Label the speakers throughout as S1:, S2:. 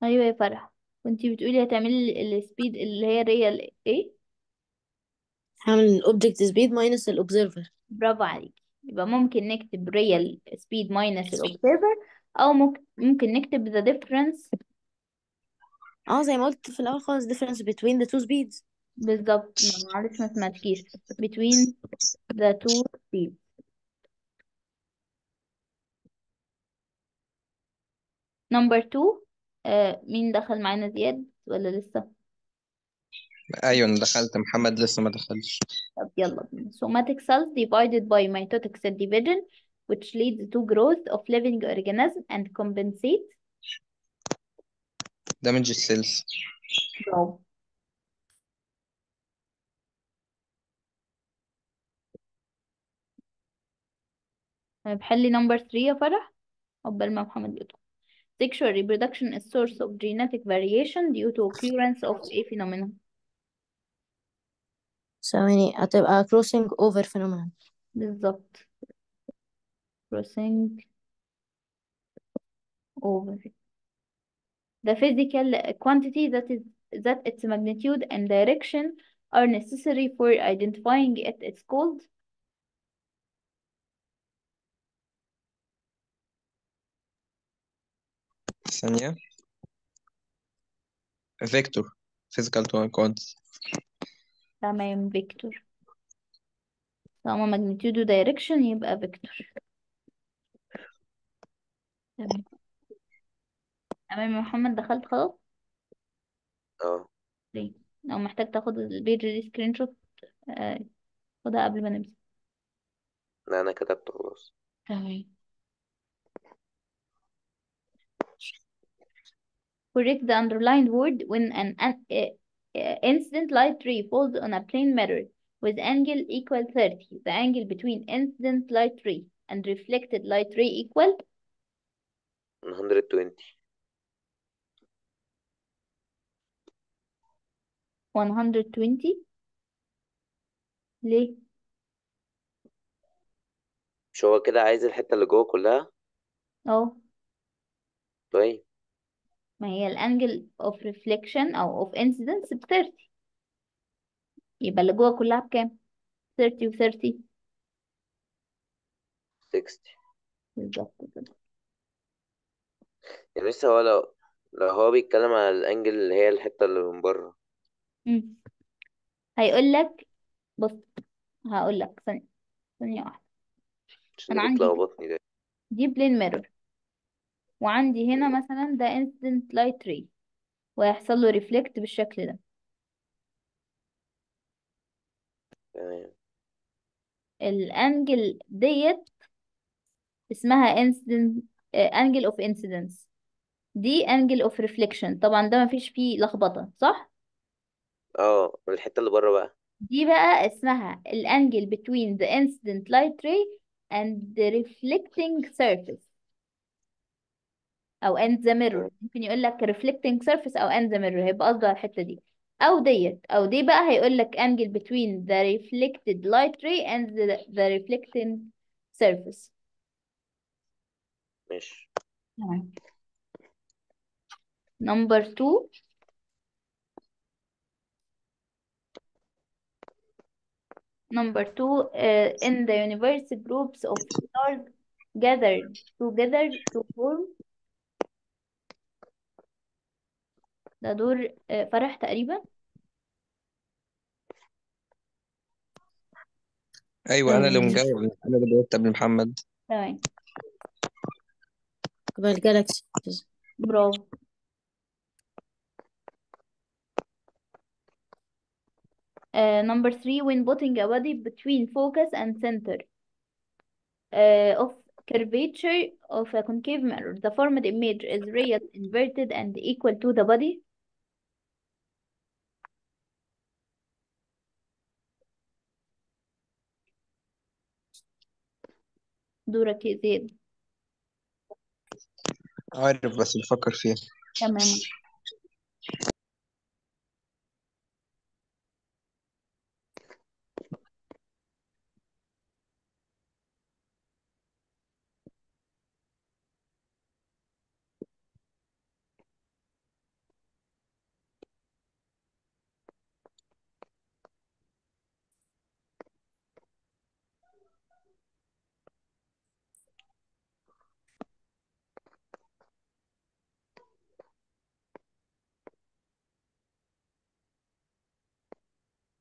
S1: ايوه يا فرح كنتي بتقولي هتعملي السبيد اللي هي ريال ايه
S2: هعمل الاوبجكت سبيد ماينس الاوبزرفر
S1: برافو عليكي يبقى ممكن نكتب real speed minus الobserver او ممكن ممكن نكتب the difference
S2: اه زي ما قلت في الاول خالص difference between the two speeds
S1: بالظبط ما معلش ما سمعتكيش between the two speeds number two آه مين دخل معانا زياد ولا لسه
S3: ايوه انا دخلت محمد لسه ما دخلش
S1: طب يلا بينا somatic cells divided by mitotic cell division which leads to growth of living organism and compensate
S3: دامج السيلز
S1: برافو طيب حلي number three يا فرح عقبال ما محمد يدخل Sexual reproduction is source of genetic variation due to occurrence of a phenomenon.
S2: ثواني هتبقى crossing over phenomenon
S1: بالظبط. Crossing over. The physical quantity that is that its magnitude and direction are necessary for identifying it is called
S3: ثانية فيكتور physical quantity
S1: تمام فيكتور. طالما magnitude و direction يبقى فيكتور. تمام. تمام يا محمد دخلت خلاص؟
S4: اه
S1: ليه؟ لو محتاج تاخد البيج دي سكرين شوت آه، خدها قبل ما نمسك.
S4: لا انا كتبت خلاص
S1: تمام. Correct the underlined word when an, an uh, uh, incident light ray falls on a plane mirror with angle equal 30. The angle between incident light ray and reflected light ray equal
S4: 120
S1: 120 ليه؟
S4: مش هو كده عايز الحتة اللي جوه كلها
S1: اه
S4: طيب
S1: ما هي الانجل of reflection او of incidence ب 30 يبقى اللي جوه كلها بكام؟ 30 و 30
S4: 60
S1: بالظبط كده
S4: يعني لسه هو لو لو هو بيتكلم على الانجل اللي هي الحتة اللي من بره
S1: مم. هيقول لك بص هقول لك ثانية ثانية واحدة
S4: عشان
S1: انا
S4: ده
S1: عندي
S4: بتلخبطني ده
S1: دي بلين ميرور وعندي هنا مثلا ده انسيدنت لايت ري وهيحصل له ريفلكت بالشكل ده
S4: تمام
S1: الانجل ديت اسمها انسيدنت انجل اوف انسيدنس دي انجل اوف ريفليكشن طبعا ده مفيش فيه لخبطة صح
S4: اه الحتة اللي بره بقى
S1: دي بقى اسمها الانجل between the incident light ray and the reflecting surface او end the mirror ممكن يقول لك reflecting surface او end the mirror هيبقى قصده على الحتة دي او ديت او دي بقى هيقول لك angle between the reflected light ray and the, the reflecting surface
S4: ماشي
S1: تمام number two number two uh, in the universe groups of stars gathered together to form ده دور آه، فرح تقريبا
S3: ايوه انا اللي
S2: أم،
S3: مجاوب انا اللي جاوبت قبل محمد
S1: تمام
S2: يبقى الجالاكسي
S1: برافو Uh, number three, when putting a body between focus and center uh, of curvature of a concave mirror, the formed image is real, inverted, and equal to the body. دورك يا زياد
S3: عارف بس بفكر فيها
S1: تمام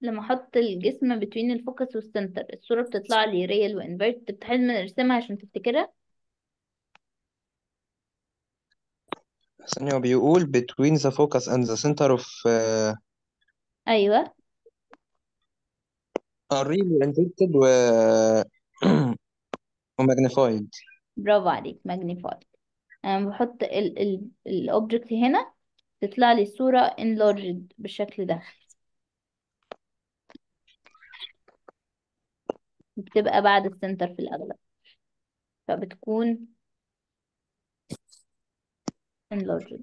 S1: لما احط الجسم بين الفوكس والسنتر الصورة بتطلع لي ريال وانفيرت بتحب نرسمها عشان تفتكرها
S3: ثانية هو بيقول between the focus and the center of uh,
S1: ايوه
S3: are really inverted و ومagnified
S1: برافو عليك ماجنيفاي انا بحط ال ال الاوبجكت هنا تطلع لي الصورة enlarged بالشكل ده بتبقى بعد السنتر في الأغلب فبتكون enlarged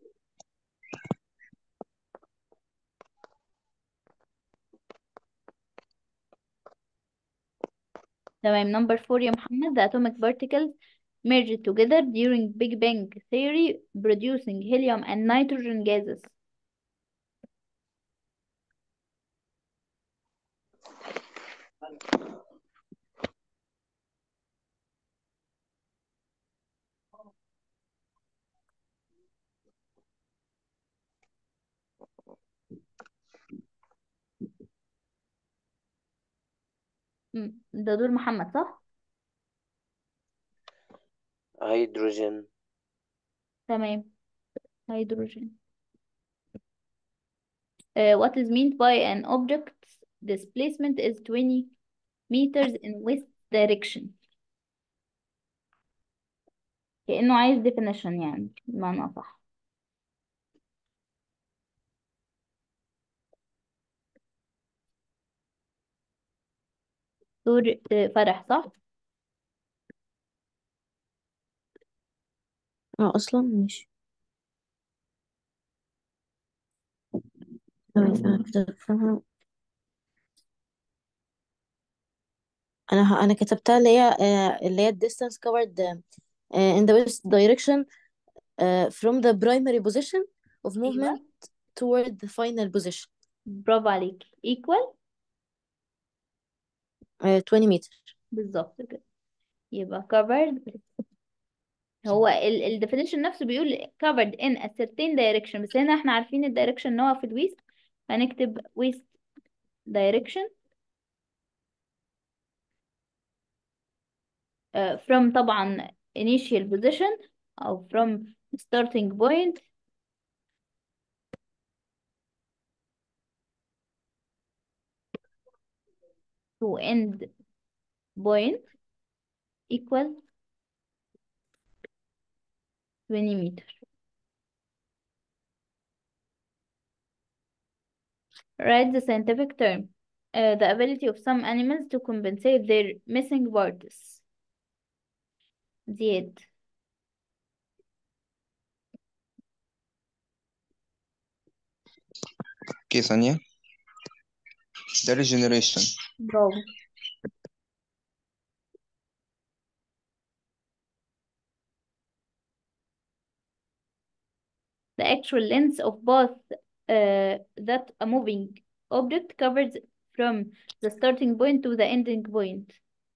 S1: تمام number four يا محمد the atomic particles merged together during Big Bang theory producing helium and nitrogen gases مم، ده دور محمد صح؟
S4: هيدروجين
S1: تمام هيدروجين Uh, what is meant by an object's displacement is 20 meters in west direction كأنه عايز definition يعني بمعنى أصح دور آه، فرح صح؟
S2: اه اصلا ماشي طيب انا كده بفهمها انا ه- انا كتبتها اللي هي آه، اللي هي distance covered آه، in the west direction آه، from the primary position of
S1: أيوة
S2: movement toward the final position
S1: برافو عليك equal
S2: آه، 20 متر
S1: بالظبط كده يبقى covered هو ال ال definition نفسه بيقول covered in a certain direction بس هنا احنا عارفين ال direction ان هو في الويست هنكتب west direction uh, from طبعا initial position أو from starting point to end point equal 20 meter Write the scientific term uh, the ability of some animals to compensate their missing parts زياد
S3: اوكي ثانية ده regeneration
S1: برافو the actual length of both uh, that a moving object covers from the starting point to the ending point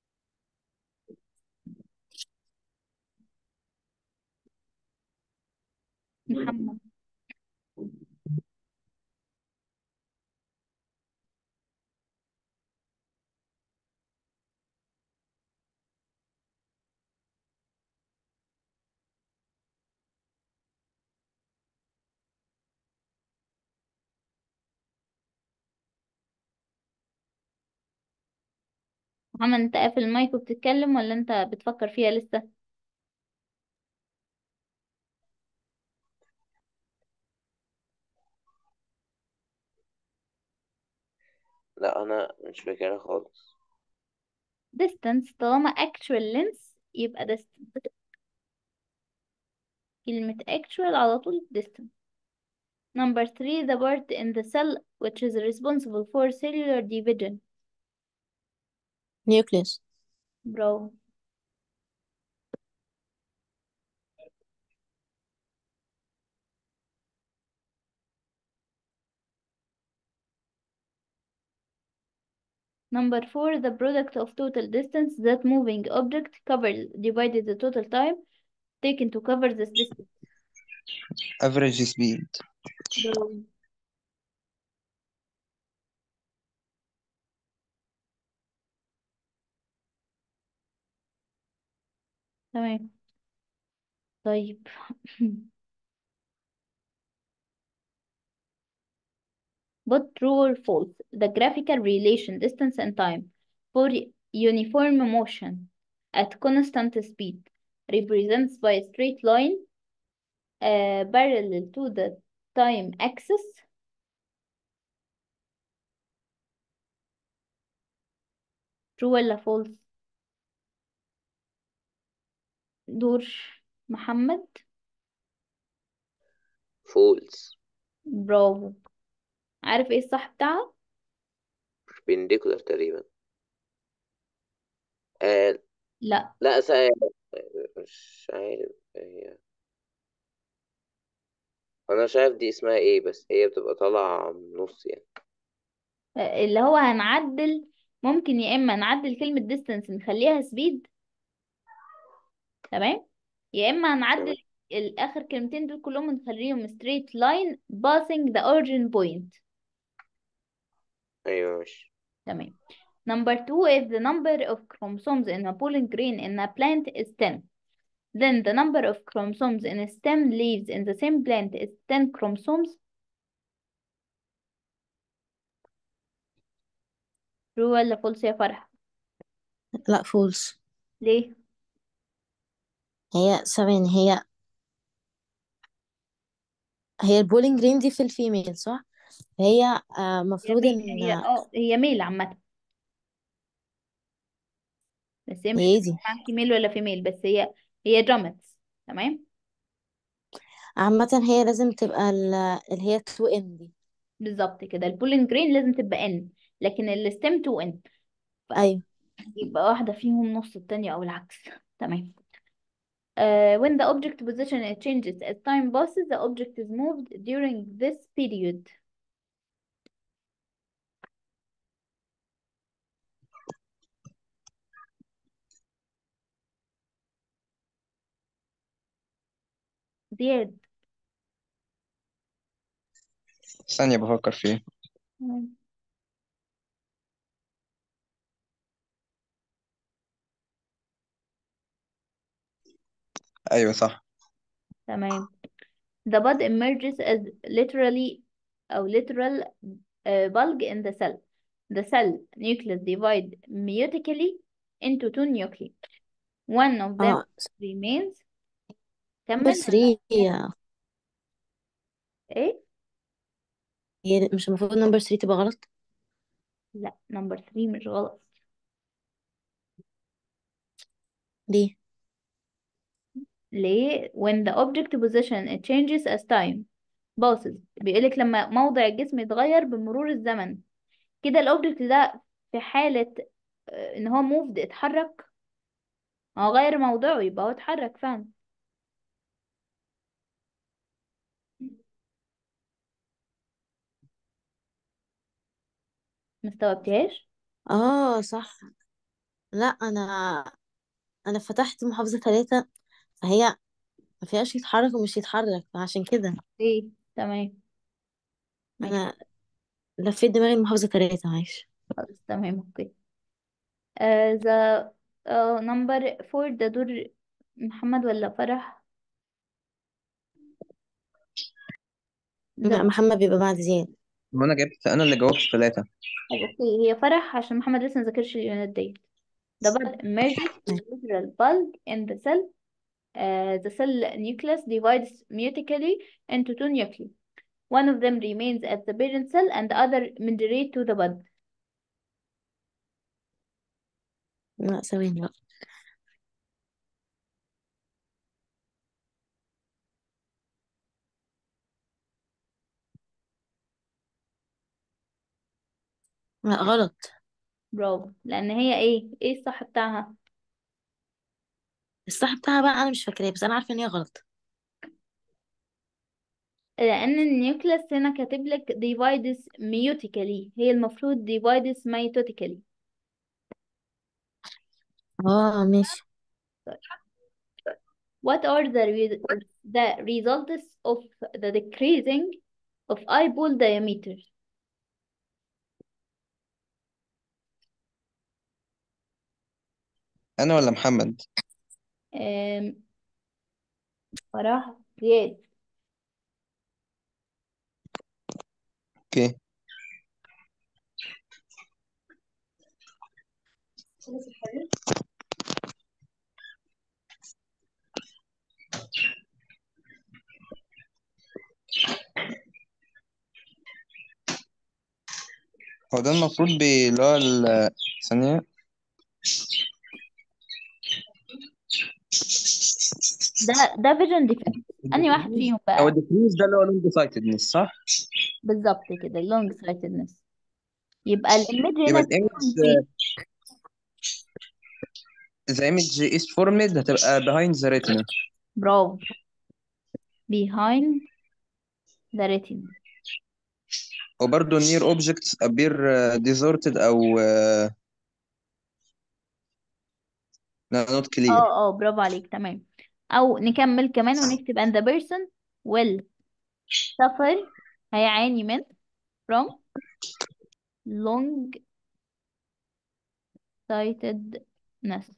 S1: محمد محمد انت قافل المايك وبتتكلم ولا انت بتفكر فيها لسه
S4: لا انا مش فاكرها خالص
S1: distance طالما actual length يبقى distance كلمة actual على طول distance number three the part in the cell which is responsible for cellular division
S2: nucleus
S1: برافو Number four, the product of total distance that moving object covers divided the total time taken to cover this distance.
S3: average speed
S1: برافو. تمام طيب But true or false, the graphical relation distance and time for uniform motion at constant speed represents by a straight line uh, parallel to the time axis true ولا false دور محمد
S4: فولز
S1: برافو عارف ايه الصح بتاعها
S4: بينديكولار تقريبا آه
S1: لا
S4: لا سا... مش عارف هي انا شايف دي اسمها ايه بس هي بتبقى طالعة من النص يعني
S1: آه، اللي هو هنعدل ممكن يا اما نعدل كلمة distance نخليها speed تمام يا اما
S4: تمام
S1: هنعدل الاخر كلمتين دول كلهم نخليهم straight line passing the origin point
S4: ايوه ماشي
S1: تمام number two if the number of chromosomes in a pollen grain in a plant is 10 then the number of chromosomes in a stem leaves in the same plant is 10 chromosomes true ولا false يا فرح
S2: لا فولس
S1: ليه
S2: هي ثواني هي هي البولينج جرين دي في الفيميل صح هي آه،
S1: هي
S2: مفروض
S1: ميل
S2: ان
S1: هي اه هي ميل عامة بس هي مش
S2: هي دي
S1: معاكي ميل ولا فيميل بس هي هي جامتس تمام
S2: عامة هي لازم تبقى ال- اللي هي 2 ان دي
S1: بالظبط كده البولين جرين لازم تبقى ان لكن الستيم 2 ان
S2: ايوه
S1: يبقى واحدة فيهم نص التانية او العكس تمام Uh, when the object position changes as time passes, the object is moved during this period. زياد
S3: ثانية بفكر فيه
S1: تمام
S3: أيوة صح
S1: تمام The bud emerges as literally أو literal uh, bulb in the cell. The cell nucleus divide meiotically into two nuclei. One of them
S2: اه
S1: remains
S2: نمبر
S1: كمل
S2: 3
S1: ايه؟
S2: هي مش المفروض نمبر 3 تبقى غلط
S1: لا number 3 مش غلط
S2: ليه
S1: ليه؟ When the object position it changes as time passes بيقولك لما موضع الجسم يتغير بمرور الزمن كده الأوبجكت ده في حالة آه، إن هو moved اتحرك هو غير موضعه يبقى هو اتحرك فعلا مستوعبتهاش؟
S2: اه صح لا انا انا فتحت محافظة ثلاثة فهي ما فيهاش يتحرك ومش يتحرك فعشان كده
S1: ايه تمام ماشي
S2: انا لفيت دماغي المحافظة ثلاثة معلش
S1: خلاص تمام اوكي آه the آه number four ده دور محمد ولا فرح
S2: لا
S1: ده
S2: محمد بيبقى بعد زياد
S3: وأنا جبت أنا اللي جاوبت ثلاثة
S1: طب اوكي هي فرح عشان محمد لسه مذاكرش اليونت ديت The bud emerges with literal bulb in the cell. Uh, the cell nucleus divides meiotically into two nuclei. One of them remains at the parent cell and the other migrate to the bud.
S2: لا ثواني بقى لا غلط
S1: برافو لأن هي ايه ايه الصح بتاعها
S2: الصح بتاعها بقى انا مش فاكراه بس انا عارفة ان هي غلط
S1: لأن النيوكليس هنا كاتب لك divides meiotically هي المفروض divides mitotically
S2: اه ماشي
S1: What are the, re the results of the decreasing of eyeball diameter?
S3: أنا ولا محمد
S1: آم، فرح زياد
S3: اوكي هو ده المفروض ب- اللي هو ال- ثانية
S1: ده ده فيجن ديفكت انهي واحد فيهم
S3: هو
S1: بقى
S3: الديكريز ده اللي هو لونج سايتدنس صح؟
S1: بالظبط كده اللونج سايتedness يبقى الايمج
S3: يبقى
S1: هنا
S3: الايمج
S1: تكون فين
S3: the image is formed هتبقى behind the retina
S1: برافو behind the retina
S3: وبرضه near objects appear uh, distorted أو uh, no, not clear
S1: اه اه برافو عليك تمام او نكمل كمان ونكتب and the person will suffer هيعاني من from long sightedness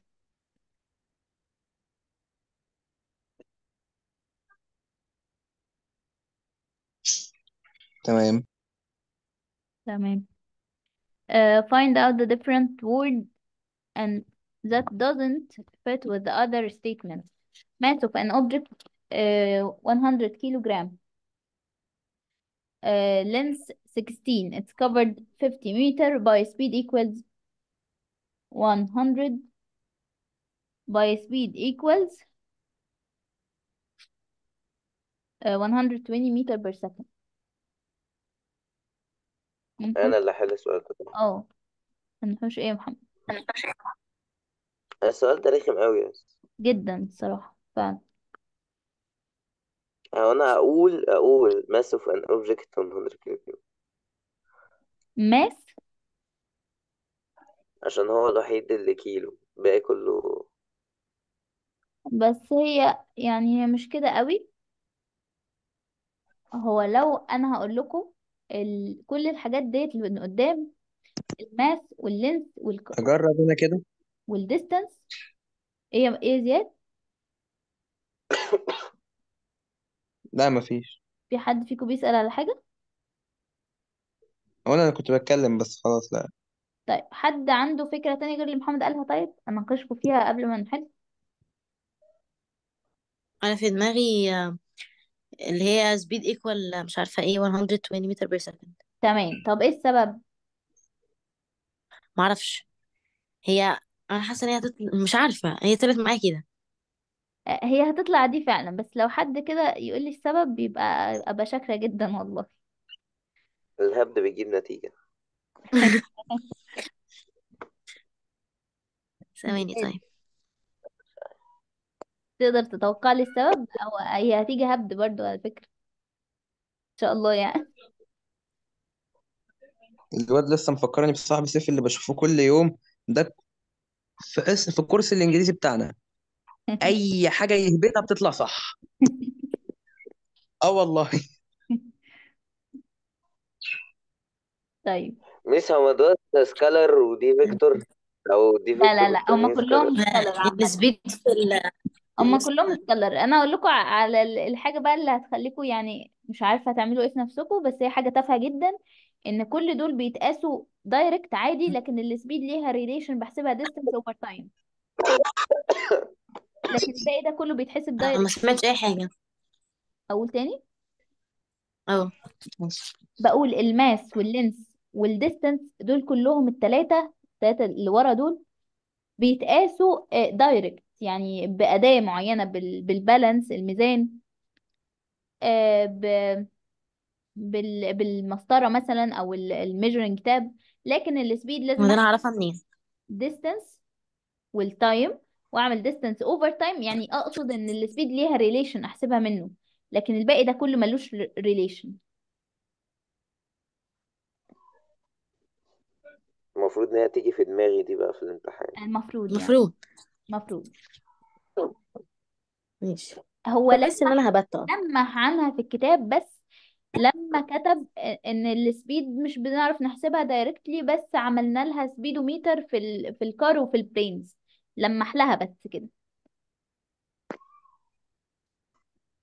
S3: تمام
S1: تمام uh, find out the different word and that doesn't fit with the other statements mass of an object uh, 100 kilogram uh, length 16 it's covered 50 meter by speed equals 100 by speed equals uh, 120 meter per second ممكن
S4: انا اللي احل السؤال ده
S1: اه هنحوش ايه يا محمد
S4: السؤال ده رخم قوي يا أستاذ.
S1: جدا الصراحة فعلا
S4: هو انا اقول اقول mass of an object 100 كيلو
S1: ماس
S4: عشان هو الوحيد اللي كيلو باقي كله
S1: بس هي يعني هي مش كده قوي هو لو انا هقول لكم ال... كل الحاجات ديت اللي من قدام الماس واللينس والك...
S3: أجرب أنا كده
S1: والديستانس ايه ايه زياد
S3: لا مفيش
S1: في حد فيكم بيسأل على حاجة
S3: هو أنا كنت بتكلم بس خلاص لا
S1: طيب حد عنده فكرة تانية غير اللي محمد قالها طيب اناقشكم فيها قبل ما نحل
S2: انا في دماغي آه، اللي هي speed equal مش عارفة ايه 120 متر per second
S1: تمام طب ايه السبب
S2: معرفش هي انا حاسة ان هي هتطلع مش عارفة هي طلعت معايا كده
S1: آه، هي هتطلع دي فعلا بس لو حد كده يقول لي السبب بيبقى ابقى شاكرة جدا والله
S4: الهبد بيجيب نتيجة
S2: ثواني
S1: زياد
S2: طيب
S1: تقدر تتوقع لي السبب او هي هتيجي هبد برضو على فكرة ان شاء الله يعني
S3: الواد لسه مفكرني بصاحب سيف اللي بشوفه كل يوم ده في اس في الكورس الإنجليزي بتاعنا أي حاجة يهبطها بتطلع صح اه والله
S1: طيب
S4: ميس هو ده سكالر ودي فيكتور او دي
S1: لا لا
S4: فيكتور
S1: لا هما
S4: والتانيين
S1: كلهم
S4: سكالر
S1: سكالر عامة
S2: السبيد في ال
S1: هما كلهم سكالر انا اقول لكم على ال- الحاجة بقى اللي هتخليكم يعني مش عارفة هتعملوا ايه في نفسكم بس هي حاجة تافهة جدا ان كل دول بيتقاسوا دايركت عادي لكن السبيد ليها ريليشن بحسبها distance over time لكن الباقي ده كله بيتحسب
S2: ما
S1: دايركت
S2: سمعتش اي حاجة
S1: اقول تاني
S2: اه ماشي
S1: بقول الماس واللينس والديستانس دول كلهم التلاتة التلاتة اللي ورا دول بيتقاسوا دايركت يعني بأداة معينة بال- بالبالانس الميزان آه، ب- بال- بالمسطرة مثلا أو الميجرنج تاب لكن السبيد لازم
S2: وده انا
S1: أحسب
S2: اعرفها منين
S1: distance والتايم وأعمل distance over time يعني أقصد إن السبيد ليها ريليشن أحسبها منه لكن الباقي ده كله ملوش ريليشن
S4: المفروض ان هي تيجي في دماغي دي بقى في الامتحان
S1: المفروض يعني
S2: المفروض
S1: المفروض
S2: ماشي
S1: هو
S2: بحس ان
S1: لمح
S2: انا هبت اه
S1: لمح عنها في الكتاب بس لما كتب ان السبيد مش بنعرف نحسبها دايركتلي بس عملنا لها سبيدوميتر في ال... في الكار وفي البرينز لمح لها بس كده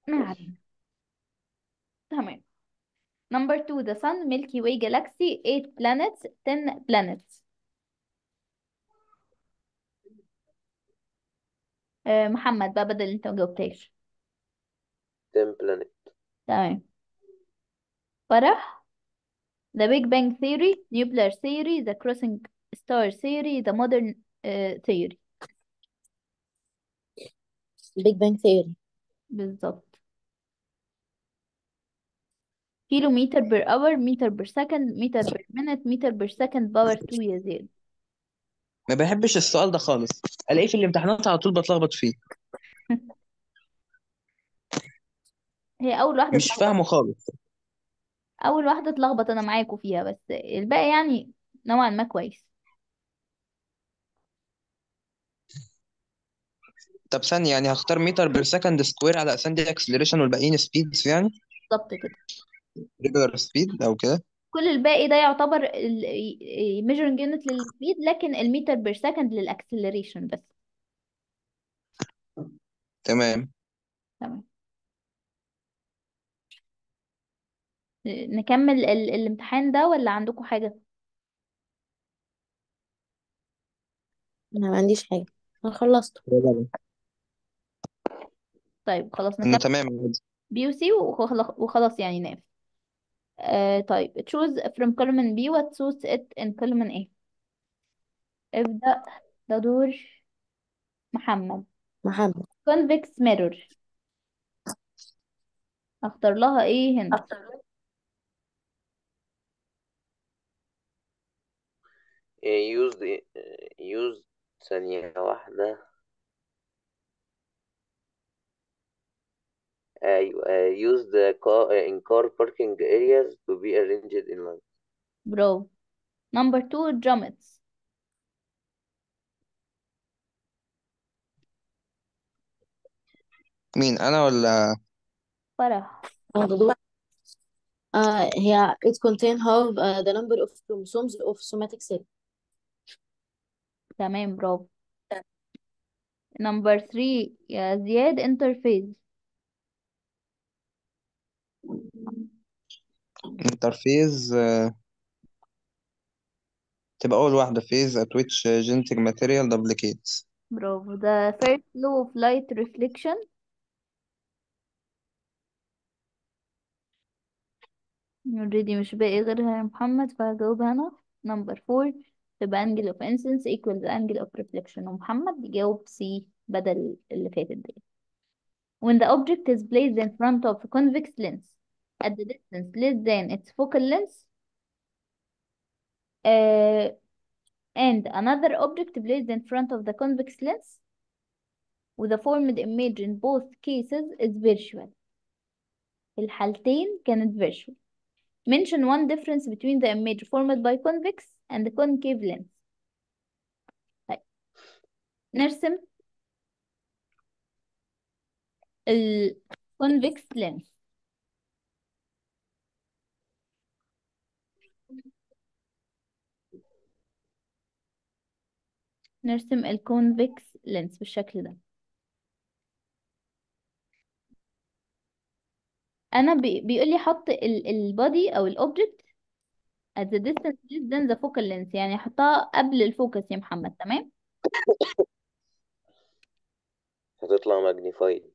S1: ما علينا تمام number two the sun Milky Way galaxy 8 planets 10 planets آه محمد بقى بدل انت ما جاوبتاش
S4: 10 planet
S1: تمام فرح the Big Bang theory nuclear theory the crossing star theory the modern uh, theory
S2: Big Bang Theory
S1: بالظبط كيلو متر بير اور متر بير سكند متر بير مينت متر بير سكند باور 2 يا زياد
S3: ما بحبش السؤال ده خالص الاقيه في الامتحانات على طول بتلخبط فيه
S1: هي اول واحده
S3: مش
S1: اتلخبط
S3: فاهمه خالص
S1: اول واحده اتلخبط انا معاكوا فيها بس الباقي يعني نوعا ما كويس
S3: طب ثانية يعني هختار متر بير سكند سكوير على اساس دي اكسلريشن والباقيين سبيدز يعني
S1: بالظبط كده
S3: ريجولار سبيد او كده
S1: كل الباقي ده يعتبر measuring unit للسبيد لكن المتر بير سكند للاكسلريشن بس
S3: تمام
S1: تمام نكمل ال الامتحان ده ولا عندكم حاجة
S2: أنا ما عنديش حاجة أنا خلصت
S1: طيب خلاص
S3: انا
S1: نكمل
S3: تمام عادي.
S1: بي وسي وخلاص وخلاص يعني ناف آه طيب choose from column B what suits it in column A ابدأ ده دور محمد
S2: محمد
S1: convex mirror اختار لها ايه هنا
S4: used used ثانية واحدة أيوة used car in car parking areas to be arranged in line
S1: برافو number two drummets
S3: مين انا ولا
S1: فرح
S2: اه ده دور آه هي it contain half uh, the number of chromosomes of somatic cell
S1: تمام برافو number three يا زياد interface
S3: انترفيز تبقى اول واحدة phase at which genetic material duplicates
S1: برافو the first law of light reflection already مش باقي غيرها يا محمد فهجاوبها انا number four تبقى angle of incidence equals angle of reflection ومحمد يجاوب C بدل اللي فاتت دي when the object is placed in front of a convex lens at the distance less than its focal length uh, and another object placed in front of the convex lens with the formed image in both cases is visual الحالتين كانت visual mention one difference between the image formed by convex and the concave lens طيب نرسم ال convex lens نرسم ال convex lens بالشكل ده انا بي... بيقول لي حط ال البادي او الاوبجكت at the distance less than the focal length يعني احطها قبل الفوكس يا محمد تمام
S4: هتطلع ماجنيفايد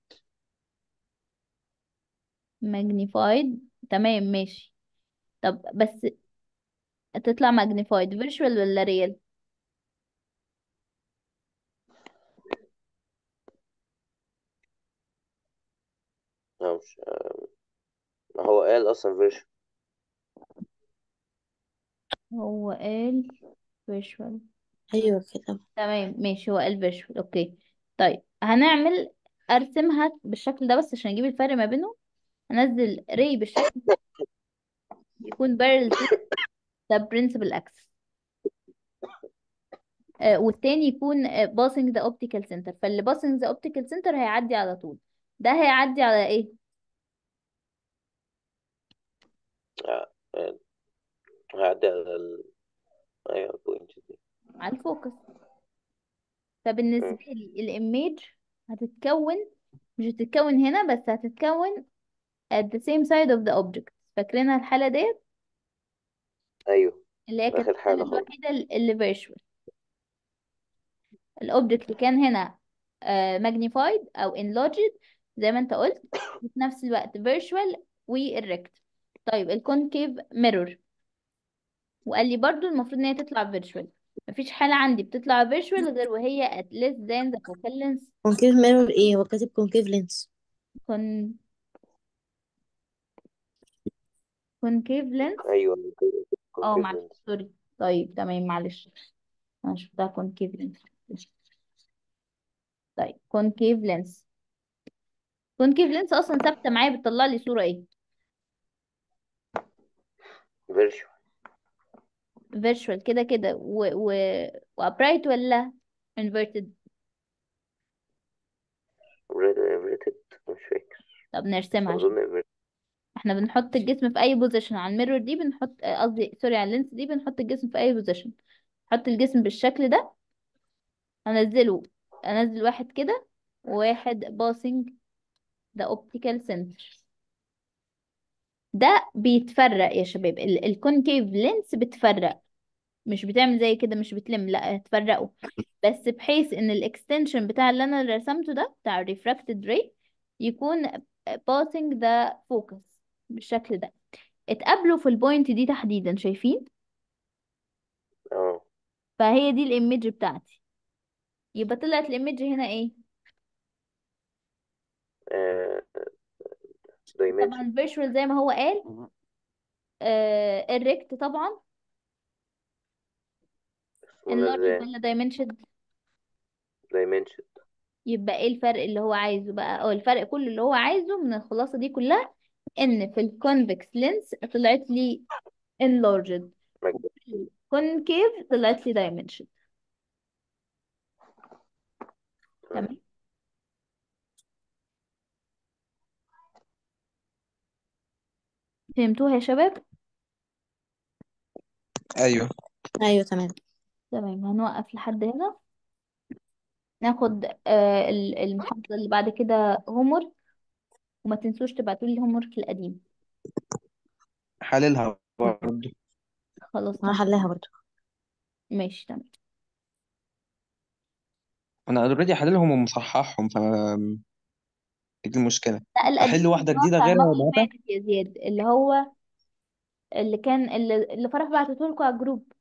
S1: magnified تمام ماشي طب بس تطلع magnified virtual ولا real
S4: لا مش ما هو قال أصلا فيرجن
S1: هو قال virtual
S2: أيوة كده
S1: تمام ماشي هو قال virtual اوكي طيب هنعمل ارسمها بالشكل ده بس عشان اجيب الفرق ما بينهم هنزل ray بالشكل ده يكون parallel to the principal axis آه والتاني يكون آه passing the optical center فاللي passing the optical center هيعدي على طول ده هيعدي على ايه
S4: آه، آه، هعدي على ال أيوة البوينت دي
S1: على الفوكس فبالنسبة
S4: مم.
S1: لي الايميج هتتكون مش هتتكون هنا بس هتتكون at the same side of the object فاكرينها الحالة ديت
S4: ايوه
S1: اللي هي كانت
S4: اخر
S1: الحالة
S4: حاجة خالص
S1: الوحيدة اللي virtual الاوبجكت كان هنا آه، magnified او enlarged زي ما انت قلت وفي نفس الوقت virtual والريكت طيب الكونكيف ميرور وقال لي برضو المفروض ان هي تطلع virtual مفيش حالة عندي بتطلع virtual غير وهي at less than the focal length
S2: كونكيف ميرور ايه هو كاتب كونكيف لينس
S1: con concave lens
S4: ايوه
S1: اه
S4: concave
S1: معلش
S4: lens
S1: سوري طيب تمام معلش انا شفتها concave lens طيب concave lens concave lens اصلا ثابته معايا بتطلع لي صوره ايه
S4: virtual
S1: virtual كده كده و و وابرايت ولا inverted
S4: rated مش فاكر
S1: طب نرسمها عشان
S4: اظن inverted.
S1: احنا بنحط الجسم في اي بوزيشن على الميرور دي بنحط آه، قصدي سوري على اللينس دي بنحط الجسم في اي بوزيشن نحط الجسم بالشكل ده انزله انزل واحد كده وواحد باسنج ده اوبتيكال سنتر ده بيتفرق يا شباب الكونكيف لينس بتفرق مش بتعمل زي كده مش بتلم لا هتفرقه بس بحيث ان الاكستنشن بتاع اللي انا رسمته ده بتاع الريفراكتد راي يكون passing the focus بالشكل ده اتقابلوا في البوينت دي تحديدا شايفين
S4: اه
S1: فهي دي الايمج بتاعتي يبقى طلعت الايمج هنا ايه
S4: آه، dimension
S1: طبعا فيرتشوال زي ما هو قال آه الريكت طبعا
S4: اسمه
S1: enlarged
S4: ازاي
S1: ولا dimension
S4: dimension
S1: يبقى ايه الفرق اللي هو عايزه بقى او الفرق كله اللي هو عايزه من الخلاصة دي كلها ان في الكونفكس لينس طلعت لي enlarged
S4: مجد-
S1: concave طلعت لي dimension تمام فهمتوها يا شباب
S3: ايوه
S2: ايوه تمام
S1: تمام هنوقف لحد هنا ناخد آه ال- المحاضرة اللي بعد كده هومورك وما تنسوش تبعتوا لي الهومورك القديم
S3: حللها برضه
S1: خلاص
S2: انا
S1: تمام
S2: حلها برضو
S1: ماشي تمام
S3: انا اوريدي حللهم ومصححهم ف دي المشكله
S1: لا
S3: احل
S1: القديم
S3: واحده
S1: اللي هو
S3: جديده
S1: بتاع
S3: غيرها
S1: المرة اللي
S3: وابعتها
S1: فاتت يا زياد اللي هو اللي كان اللي, اللي فرح بعتته لكم على الجروب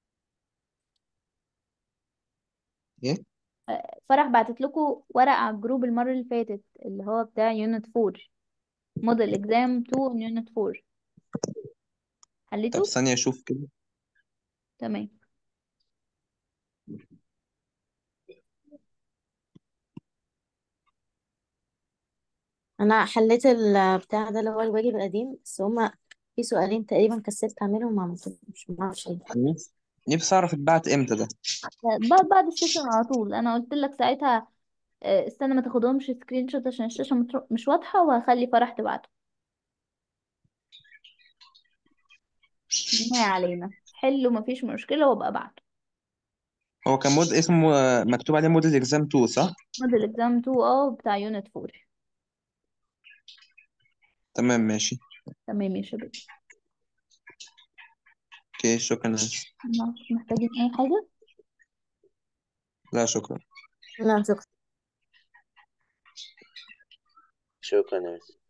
S3: ايه
S1: آه، فرح بعتت لكم ورق على الجروب المرة اللي فاتت اللي هو بتاع يونت 4 موديل اكزام 2 يونت 4
S3: طب
S1: حليته
S3: ثانيه اشوف كده
S1: تمام
S2: انا حليت البتاع ده اللي هو الواجب القديم بس هما في سؤالين تقريبا كسلت اعملهم ما عملتهمش ما اعرفش ليه
S3: نفسي نفسي اعرف اتبعت امتى ده
S1: بعد بعد السيشن على طول انا قلت لك ساعتها آه، استنى ما تاخدهمش سكرين شوت عشان الشاشة متر- مش واضحة وهخلي فرح تبعته ما علينا حلو مفيش مشكلة وابقى ابعته
S3: هو كان مود اسمه آه، مكتوب عليه موديل اكزام 2 صح
S1: موديل اكزام 2 اه بتاع يونت 4
S3: تمام ماشي
S1: تمام يا شباب
S3: اوكي شكرا
S1: ما- محتاجين اي حاجة
S3: لا شكرا
S2: لا شكرا
S4: شكرا يا مس